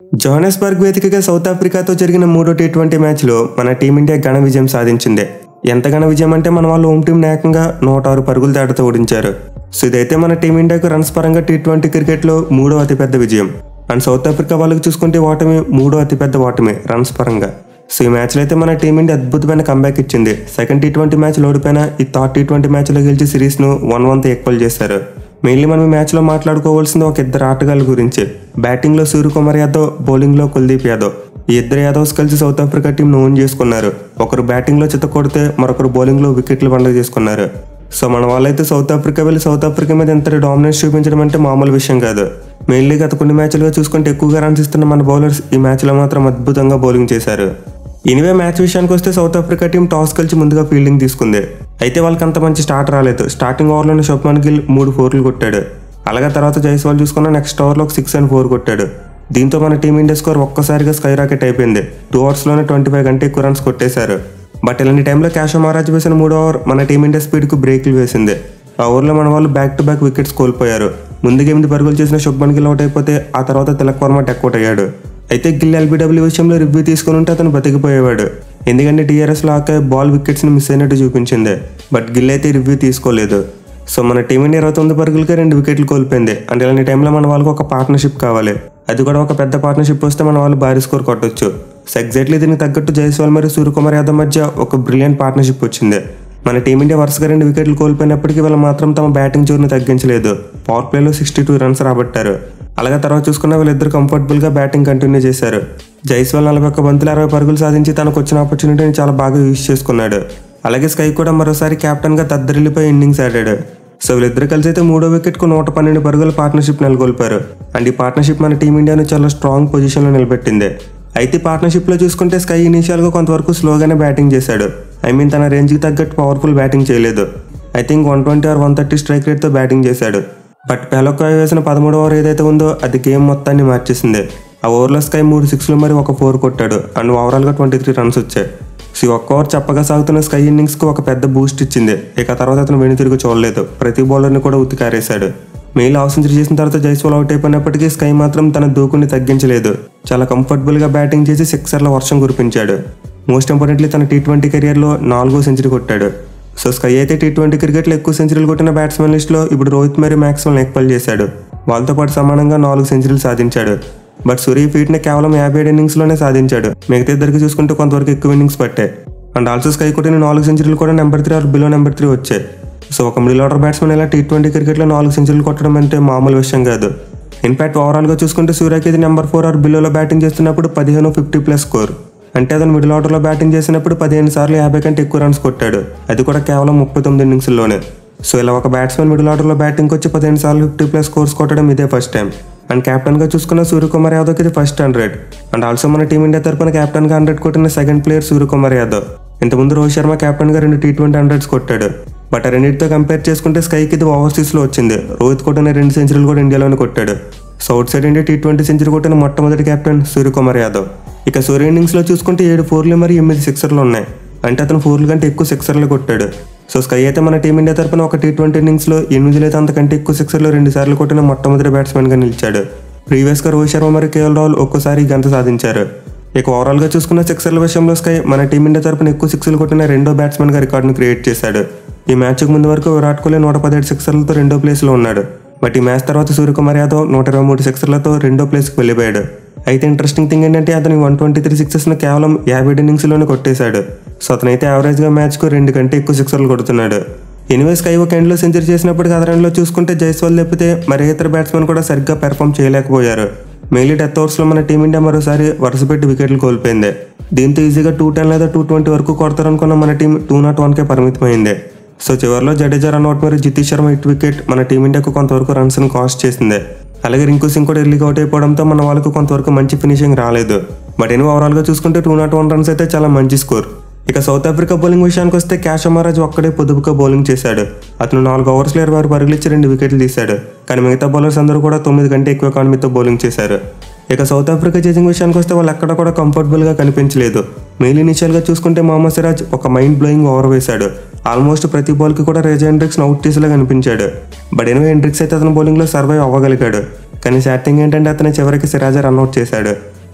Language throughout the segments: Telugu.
జోహానస్బర్గ్ వేదికగా సౌత్ ఆఫ్రికాతో జరిగిన మూడో టీ ట్వంటీ మ్యాచ్లో మన టీమిండియా ఘన విజయం సాధించింది ఎంత ఘన విజయం అంటే మన వాళ్ళు హోమ్ టీం ఏకంగా నూట ఆరు పరుగుల తేడాతో ఓడించారు సో ఇదైతే మన టీమిండియాకు రన్స్ పరంగా టీ ట్వంటీ క్రికెట్లో మూడో అతిపెద్ద విజయం అండ్ సౌత్ ఆఫ్రికా వాళ్ళకి చూసుకుంటే ఓటమి మూడో అతిపెద్ద ఓటమి రన్స్ పరంగా సో ఈ మ్యాచ్లో అయితే మన టీమిండియా అద్భుతమైన కంబ్యాక్ ఇచ్చింది సెకండ్ టీ ట్వంటీ మ్యాచ్ ఓడిపోయిన ఈ థర్డ్ టీ ట్వంటీ మ్యాచ్లో గెలిచి సిరీస్ను వన్ వన్తో ఈక్వల్ చేశారు మెయిన్లీ మనం ఈ మ్యాచ్లో మాట్లాడుకోవాల్సింది ఒక ఇద్దరు ఆటగాళ్ళ గురించి బ్యాటింగ్లో సూర్యకుమార్ యాదవ్ బౌలింగ్లో కుల్దీప్ యాదవ్ ఈ ఇద్దరు యాదవ్స్ కలిసి సౌత్ ఆఫ్రికా టీం ఓన్ చేసుకున్నారు ఒకరు బ్యాటింగ్లో చిత్త కొడితే మరొకరు బౌలింగ్లో వికెట్లు పండుగ చేసుకున్నారు సో మన వాళ్ళైతే సౌత్ ఆఫ్రికా వెళ్ళి సౌత్ ఆఫ్రికా మీద ఎంత డామినెన్స్ చూపించడం అంటే మామూలు విషయం కాదు మెయిన్లీ గత కొన్ని మ్యాచ్లుగా చూసుకుంటే ఎక్కువగా రన్స్ ఇస్తున్న మన బౌలర్స్ ఈ మ్యాచ్లో మాత్రం అద్భుతంగా బౌలింగ్ చేశారు ఎనివే మ్యాచ్ విషయానికి వస్తే సౌత్ ఆఫ్రికా టీం టాస్ కలిసి ముందుగా ఫీల్డింగ్ తీసుకుంది అయితే వాళ్ళకి అంత మంచి స్టార్ట్ రాలేదు స్టార్టింగ్ ఓవర్లోనే శుభ్మన్ గిల్ మూడు ఫోర్లు కొట్టాడు అలాగే తర్వాత జైస్వాల్ చూసుకున్న నెక్స్ట్ ఓవర్లో ఒక సిక్స్ అండ్ ఫోర్ కొట్టాడు దీంతో మన టీమిండియా స్కోర్ ఒక్కసారిగా స్కై రాకెట్ అయిపోయింది టూ అవర్స్లోనే ట్వంటీ ఫైవ్ కంటే ఎక్కువ రన్స్ కొట్టేశారు బట్ ఇలాంటి టైంలో క్యాష్ మహారాజ్ వేసిన మూడో ఓవర్ మన టీమిండియా స్పీడ్కు బ్రేక్లు వేసింది ఆ ఓవర్లో మన వాళ్ళు బ్యాక్ టు బ్యాక్ వికెట్స్ కోల్పోయారు ముందుగా ఎనిమిది పరుగులు చేసిన శుభ్మన్ గిల్ అవుట్ అయిపోతే ఆ తర్వాత తిలక్ వర్మ టెక్అవుట్ అయ్యాడు అయితే గిల్ ఎల్బీడబ్ల్యూ విషయంలో రివ్యూ తీసుకుని ఉంటే అతను బతికిపోయేవాడు ఎందుకంటే టీఆర్ఎస్ లాక్ బాల్ వికెట్స్ని మిస్ అయినట్టు చూపించింది బట్ గిల్ అయితే రివ్యూ తీసుకోలేదు సో మన టీమిండియా ఇరవై తొమ్మిది పరుగులకే రెండు వికెట్లు కోల్పోయింది అంటే ఇలాంటి టైంలో మన వాళ్ళకి ఒక పార్ట్నర్షిప్ కావాలి అది కూడా ఒక పెద్ద పార్ట్నర్షిప్ వస్తే మన వాళ్ళు భారీ స్కోర్ కొట్టొచ్చు సో ఎగ్జాక్ట్లీ దీనికి తగ్గట్టు జైస్వాల్ మరియు సూర్యకుమార్ యాదవ్ మధ్య ఒక బ్రిలియంట్ పార్ట్నర్షిప్ వచ్చింది మన టీమిండియా వరుసగా రెండు వికెట్లు కోల్పోయినప్పటికీ వీళ్ళు మాత్రం తమ బ్యాటింగ్ జోరుని తగ్గించలేదు పవర్ ప్లేలో సిక్స్టీ టూ రన్స్ రాబట్టారు అలాగే తర్వాత చూసుకున్న వీళ్ళిద్దరు కంఫర్టబుల్గా బ్యాటింగ్ కంటిన్యూ చేశారు జైస్వాల్ నలభై ఒక్క బంతులు అరవై పరుగులు సాధించి తనకు వచ్చిన ఆపర్చునిటీని చాలా బాగా యూజ్ చేసుకున్నాడు అలాగే స్కై కూడా మరోసారి కెప్టెన్గా దద్దరిల్లిపోయి ఇన్నింగ్స్ ఆడాడు సో వీళ్ళిద్దరు కలిసి అయితే మూడో వికెట్కు నూట పన్నెండు పరుగుల పార్ట్నర్షిప్ నెలకొల్పారు అండ్ ఈ పార్ట్నర్షిప్ మన టీమిండియాను చాలా స్ట్రాంగ్ పొజిషన్లో నిలబెట్టింది అయితే ఈ పార్ట్నర్షిప్లో చూసుకుంటే స్కై ఇనీషియల్గా కొంతవరకు స్లోగానే బ్యాటింగ్ చేశాడు ఐ మీన్ తన రేంజ్కి తగ్గట్టు పవర్ఫుల్ బ్యాటింగ్ చేయలేదు I think one twenty or one thirty strike రేట్తో బ్యాటింగ్ చేశాడు బట్ పెలొక్కాయ వేసిన పదమూడు ఓవర్ ఏదైతే ఉందో అది గేమ్ మొత్తాన్ని మార్చేసింది ఆ ఓవర్లో స్కై మూడు సిక్స్లు మరి ఒక ఫోర్ కొట్టాడు అండ్ ఓవరాల్గా ట్వంటీ త్రీ రన్స్ వచ్చాయి సో ఈ ఒక్క ఓవర్ చెప్పగా సాగుతున్న స్కై ఇన్నింగ్స్కి ఒక పెద్ద బూస్ట్ ఇచ్చింది ఇక తర్వాత అతను వెను తిరిగి చూడలేదు ప్రతి బౌలర్ని కూడా ఉతికారేశాడు మెయిల్ హాఫ్ సెంచరీ చేసిన తర్వాత జైస్వాల్ అవుట్ అయిపోయినప్పటికీ స్కై మాత్రం తన దూకుని తగ్గించలేదు చాలా కంఫర్టబుల్గా బ్యాటింగ్ చేసి సిక్సర్ల వర్షం కురిపించాడు మోస్ట్ ఇంపార్టెంట్లీ తన టీ ట్వంటీ కెరియర్లో నాలుగో సెంచరీ కొట్టాడు సో స్కై అయితే టీ ట్వంటీ క్రికెట్లో ఎక్కువ సెంచరీలు కొట్టిన బ్యాట్స్మెన్ లిస్ట్లో ఇప్పుడు రోహిత్ మరియు మ్యాక్స్వెల్ ఎక్వల్ చేశాడు వాళ్ళతో పాటు సమానంగా నాలుగు సెంచరీలు సాధించాడు బట్ సూర్య ఫీట్ని కేవలం యాభై ఏడు ఇన్నింగ్స్లోనే సాధించాడు మిగతా ఇద్దరికి చూసుకుంటే కొంతవరకు ఎక్కువ ఇన్నింగ్స్ పట్టాయి అండ్ ఆల్సో స్కై కొట్టిన నాలుగు సెంచరీలు కూడా number three or below number three వచ్చాయి సో ఒక మిడిల్ ఆర్డర్ బ్యాట్స్మెన్ ఇలా టీ ట్వంటీ క్రికెట్లో నాలుగు సెంచరీలు కొట్టడం అంటే మామూలు విషయం కాదు ఇన్ఫాక్ట్ ఓవరాల్గా చూసుకుంటే సూర్యకి ఇది నెంబర్ ఫోర్ ఆర్ బిలోలో బ్యాటింగ్ చేస్తున్నప్పుడు పదిహేను ఫిఫ్టీ ప్లస్ స్కోర్ అంటే అతను మిడిల్ ఆర్డర్లో బ్యాటింగ్ చేసినప్పుడు పదిహేను సార్లు యాభై కంటే ఎక్కువ రన్స్ కొట్టాడు అది కూడా కేవలం ముప్పై తొమ్మిది ఇన్నింగ్స్లోనే సో ఇలా ఒక బ్యాట్స్మెన్ మిడిల్ ఆర్డర్లో బ్యాటింగ్ వచ్చి పదిహేను సార్లు ఫిఫ్టీ ప్లస్ స్కోర్స్ కొట్టడం ఇదే ఫస్ట్ టైం అండ్ కెప్టెన్గా చూసుకున్న సూర్యకుమార్ యాదవ్కి ఇది ఫస్ట్ హండ్రెడ్ అండ్ ఆల్సో మన టీమిండియా తరపున కెప్టెన్గా హండ్రెడ్ కొట్టిన సెకండ్ ప్లేయర్ సూర్యకుమార్ యాదవ్ ఇంతకుముందు రోహిత్ శర్మ కెప్టెన్గా రెండు టీ ట్వంటీ హండ్రెడ్స్ కొట్టాడు బట్ ఆ రెండింటితో కంపేర్ చేసుకుంటే స్కైకి ఇది ఓవర్సీస్లో వచ్చింది రోహిత్ కొట్టిన రెండు సెంచరీలు కూడా ఇండియాలోనే కొట్టాడు south side India T twenty century కొట్టిన మొట్టమొదటి కెప్టెన్ సూర్యకుమార్ యాదవ్ ఇక సూర్య ఇన్నింగ్స్లో చూసుకుంటే ఏడు ఫోర్లు మరియు ఎనిమిది సిక్సర్లు ఉన్నాయి అంటే అతను ఫోర్లు కంటే ఎక్కువ సిక్సర్లు కొట్టాడు సో స్కై అయితే మన టీమిండియా తరపున ఒక టీ ట్వంటీ ఇన్నింగ్స్లో ఎనిమిది లేదా అంతకంటే ఎక్కువ సిక్సర్లు రెండు సార్లు కొట్టిన మొట్టమొదటి బ్యాట్స్మెన్గా నిలిచాడు ప్రీవియస్గా రోహిత్ శర్మ మరియు కేఎల్ రాహుల్ ఒక్కోసారి ఈ గంత సాధించారు ఇక ఓవరాల్గా చూసుకున్న సిక్సర్ల విషయంలో స్కై మన టీమిండియా తరపున ఎక్కువ సిక్స్లు కొట్టిన రెండో బ్యాట్స్మెన్గా రికార్డును క్రియేట్ చేశాడు ఈ మ్యాచ్కు ముందు వరకు విరాట్ కోహ్లీ నూట పదిహేడు సిక్సర్లతో రెండో ప్లేస్లో ఉన్నాడు బట్ ఈ మ్యాచ్ తర్వాత సూర్యకుమార్ యాదవ్ నూట ఇరవై మూడు సిక్సర్లతో రెండో ప్లేస్కి వెళ్ళిపోయాడు అయితే ఇంట్రెస్టింగ్ థింగ్ ఏంటంటే అతను వన్ ట్వంటీ త్రీ సిక్సెస్ను కేవలం యాభై ఇన్నింగ్స్లోనే కొట్టేశాడు సో అతనైతే యావరేజ్గా మ్యాచ్కు రెండు కంటే ఎక్కువ సిక్సర్లు కొడుతున్నాడు ఎనివేస్ కై ఒక ఎండ్లో సెంచరీ చేసినప్పుడు అదనంలో చూసుకుంటే జైస్వాల్ తప్పితే మరి ఇతర బ్యాట్స్మెన్ కూడా సరిగ్గా పెర్ఫామ్ చేయలేకపోయారు మెయిన్లీ డెత్ ఓవర్స్లో మన టీమిండియా మరోసారి వరుస పెట్టి వికెట్లు కోల్పోయింది దీంతో ఈజీగా టూ టెన్ లేదా టూ ట్వంటీ వరకు కొడతారనుకున్న మన టీం టూ నాట్ వన్కే పరిమితమైంది సో చివరిలో జడేజా రన్అట్ మరియు జితేష్ శర్మ హిట్ వికెట్ మన టీమిండియాకు కొంతవరకు రన్స్ని కాస్ట్ చేసింది అలాగే రింకు సింగ్ కూడా ఎర్లీగా అవుట్ అయిపోవడంతో మన వాళ్ళకు కొంతవరకు మంచి ఫినిషింగ్ రాలేదు బట్ ఎన్ని ఓవరాల్గా చూసుకుంటే టూ నాట్ వన్ రన్స్ అయితే చాలా మంచి స్కోర్ ఇక సౌత్ ఆఫ్రికా బౌలింగ్ విషయానికి వస్తే క్యాష్ అమరాజ్ ఒక్కడే పొదుపుగా బౌలింగ్ చేశాడు అతను నాలుగు ఓవర్స్లో ఇరవై ఆరు పరుగులు ఇచ్చి రెండు వికెట్లు తీశాడు కానీ మిగతా బౌలర్స్ అందరూ కూడా తొమ్మిది కంటే ఎక్కువ ఎకానమీతో బౌలింగ్ చేశారు ఇక సౌత్ ఆఫ్రికా చేసింగ్ విషయానికి వస్తే వాళ్ళు ఎక్కడ కూడా కంఫర్టబుల్గా కనిపించలేదు మెయిన్ ఇనిషియల్గా చూసుకుంటే మహమ్మద్ సిరాజ్ ఒక మైండ్ బ్లోయింగ్ ఓవర్ వేశాడు ఆల్మోస్ట్ ప్రతి బాల్కి కూడా రేజా హెండ్రిక్స్ అవుట్ చేసేలా కనిపించాడు బట్ ఎనివే హెండ్రిక్స్ అయితే అతని బౌలింగ్లో సర్వైవ్ అవ్వగలిగాడు కానీ సాడ్ థింగ్ ఏంటంటే అతను చివరికి సిరాజా రన్అట్ చేశాడు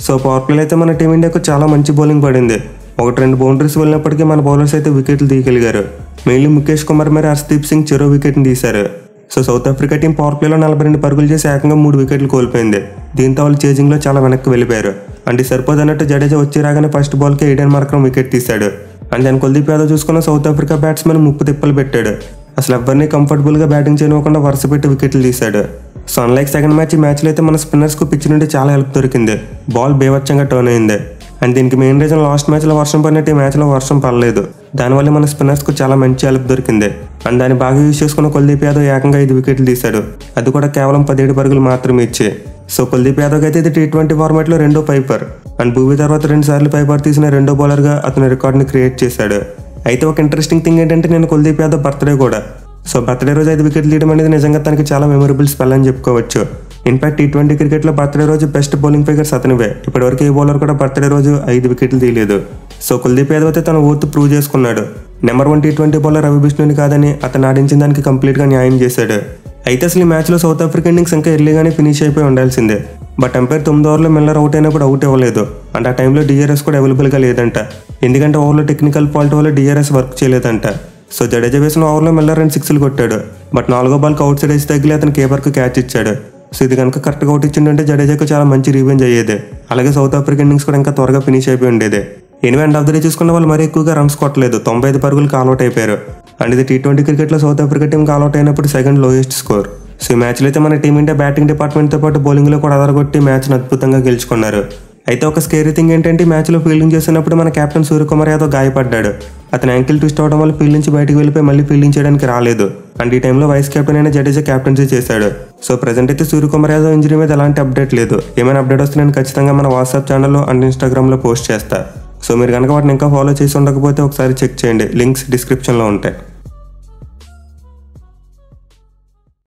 సో పవర్ ప్లేలో అయితే మన టీమిండియాకు చాలా మంచి బౌలింగ్ పడింది ఒకటి రెండు బౌండరీస్ వెళ్ళినప్పటికీ మన బౌలర్స్ అయితే వికెట్లు తీయగలిగారు మెయిన్లీ ముఖేష్ కుమార్ మరి హర్షదీప్ సింగ్ చెరో వికెట్ని తీశారు so South Africa team power ప్లేలో నలభై రెండు పరుగులు చేసి ఏకంగా మూడు వికెట్లు కోల్పోయింది దీంతో వాళ్ళు చేజింగ్లో చాలా వెనక్కి వెళ్ళిపోయారు అంటే సరిపోదన్నట్టు జడేజా వచ్చి రాగానే ఫస్ట్ బాల్కి ఎయిడెన్ మార్కరం వికెట్ తీశాడు అండ్ దాని కుల్దీప్ యాదవ్ చూసుకున్న సౌత్ ఆఫ్రికా బ్యాట్స్మెన్ ముప్పు తిప్పలు పెట్టాడు అసలు ఎవరిని కంఫర్టబుల్గా బ్యాటింగ్ చేయనివ్వకుండా వరుస పెట్టి వికెట్లు తీశాడు సో అన్లైక్ సెకండ్ మ్యాచ్ ఈ మ్యాచ్లో అయితే మన స్పిన్నర్స్కు పిచ్ నుండి చాలా హెల్ప్ దొరికింది బాల్ బేవచ్చంగా టర్న్ అయింది అండ్ దీనికి మెయిన్ రీజన్ లాస్ట్ మ్యాచ్లో వర్షం పడినట్టు ఈ మ్యాచ్లో వర్షం పడలేదు దానివల్ల మన స్పిన్నర్స్కు చాలా మంచి హెల్ప్ దొరికింది అండ్ దాన్ని బాగా యూజ్ చేసుకున్న కుల్దీప్ యాదవ్ ఏకంగా ఐదు వికెట్లు తీశాడు అది కూడా కేవలం పదిహేడు పరుగులు మాత్రమే ఇచ్చి సో కుల్దీప్ యాదవ్ అయితే ఇది టీ ట్వంటీ ఫార్మాట్లో రెండో పైపర్ అండ్ భూవి తర్వాత రెండు సార్లు పైపర్ తీసిన రెండో బౌలర్గా అతని రికార్డ్ని క్రియేట్ చేశాడు అయితే ఒక ఇంట్రెస్టింగ్ థింగ్ ఏంటంటే నేను కుల్దీప్ యాదవ్ బర్త్డే కూడా సో బర్త్డే రోజు ఐదు వికెట్లు తీయడం అనేది నిజంగా తనకి చాలా మెమొరబుల్ స్పెల్ అని చెప్పుకోవచ్చు ఇన్ఫాక్ట్ టీ ట్వంటీ క్రికెట్లో బర్త్డే రోజు బెస్ట్ బౌలింగ్ ఫిగర్స్ అతనివే ఇప్పటివరకు ఏ బౌలర్ కూడా బర్త్డే రోజు ఐదు వికెట్లు తీయలేదు సో కుల్దీప్ యాదవ్ అయితే తన ఊర్తు ప్రూవ్ చేసుకున్నాడు number one T twenty bowler Ravi బిష్ణుని కాదని అతను ఆడించిన దానికి కంప్లీట్గా న్యాయం చేశాడు అయితే అసలు ఈ మ్యాచ్లో సౌత్ ఆఫ్రికా ఇన్నింగ్స్ ఇంకా ఎర్లీగానే ఫినిష్ అయిపోయి ఉండాల్సిందే బట్ ఎంపైర్ తొమ్మిది ఓవర్లో మిల్లర్ అవుట్ అయినప్పుడు అవుట్ ఇవ్వలేదు అండ్ ఆ టైంలో డిఆర్ఎస్ కూడా అవైలబుల్గా లేదంట ఎందుకంటే ఓవర్లో టెక్నికల్ ఫాల్ట్ వల్ల డిఆర్ఎస్ వర్క్ చేయలేదంట సో జడేజా వేసిన ఓవర్లో మిల్లర్ రెండు సిక్స్లు కొట్టాడు బట్ నాలుగో బాల్కి అవుట్ సైడ్ వేసి తగిలి అతను కేపర్కి క్యాచ్ ఇచ్చాడు సో ఇది కనుక కరెక్ట్గా అవుట్ ఇచ్చిండంటే జడేజాకు చాలా మంచి రివెంజ్ అయ్యేది అలాగే సౌత్ ఆఫ్రికా ఇన్నింగ్స్ కూడా ఇంకా త్వరగా ఫినిష్ అయిపోయి ఉండేది ఎనిమిది అండ్ ఆఫ్ ద డే చూసుకున్న వాళ్ళు మరీ ఎక్కువగా రన్స్ కొట్టలేదు తొంభై ఐదు పరుగులు కాల్అౌట్ అయిపోయారు అండ్ ఇది టీ ట్వంటీ క్రికెట్లో సౌత్ ఆఫ్రికా టీం కాల్అౌట్ అయినప్పుడు సెకండ్ లోయెస్ట్ స్కోర్ సో ఈ మ్యాచ్లో అయితే మన టీమిండియా బ్యాటింగ్ డిపార్ట్మెంట్తో పాటు బౌలింగ్లో కూడా అదరగొట్టి మ్యాచ్ను అద్భుతంగా గెలుచుకున్నారు అయితే ఒక స్కేరీ థింగ్ ఏంటంటే ఈ మ్యాచ్లో ఫీల్డింగ్ చేసినప్పుడు మన కెప్టెన్ సూర్యకుమార్ యాదవ్ గాయపడ్డాడు అతని యాంకిల్ ట్విస్ట్ అవడం వల్ల ఫీల్డ్ నుంచి బయటకు వెళ్ళిపోయి మళ్ళీ ఫీల్డింగ్ చేయడానికి రాలేదు అండ్ ఈ టైంలో వైస్ కెప్టెన్ అయిన జడేజా కెప్టెన్సీ చేశాడు సో ప్రజెంట్ అయితే సూర్యకుమార్ యాదవ్ ఇంజరీ మీద ఎలాంటి అప్డేట్ లేదు ఏమైనా అప్డేట్ వస్తే నేను ఖచ్చితంగా మన వాట్సాప్ ఛానల్లో అండ్ ఇన్స్టాగ్రామ్లో పోస్ట్ చేస్తా సో మీరు కనుక వాటిని ఇంకా ఫాలో చేసి ఉండకపోతే ఒకసారి చెక్ చేయండి లింక్స్ డిస్క్రిప్షన్లో ఉంటాయి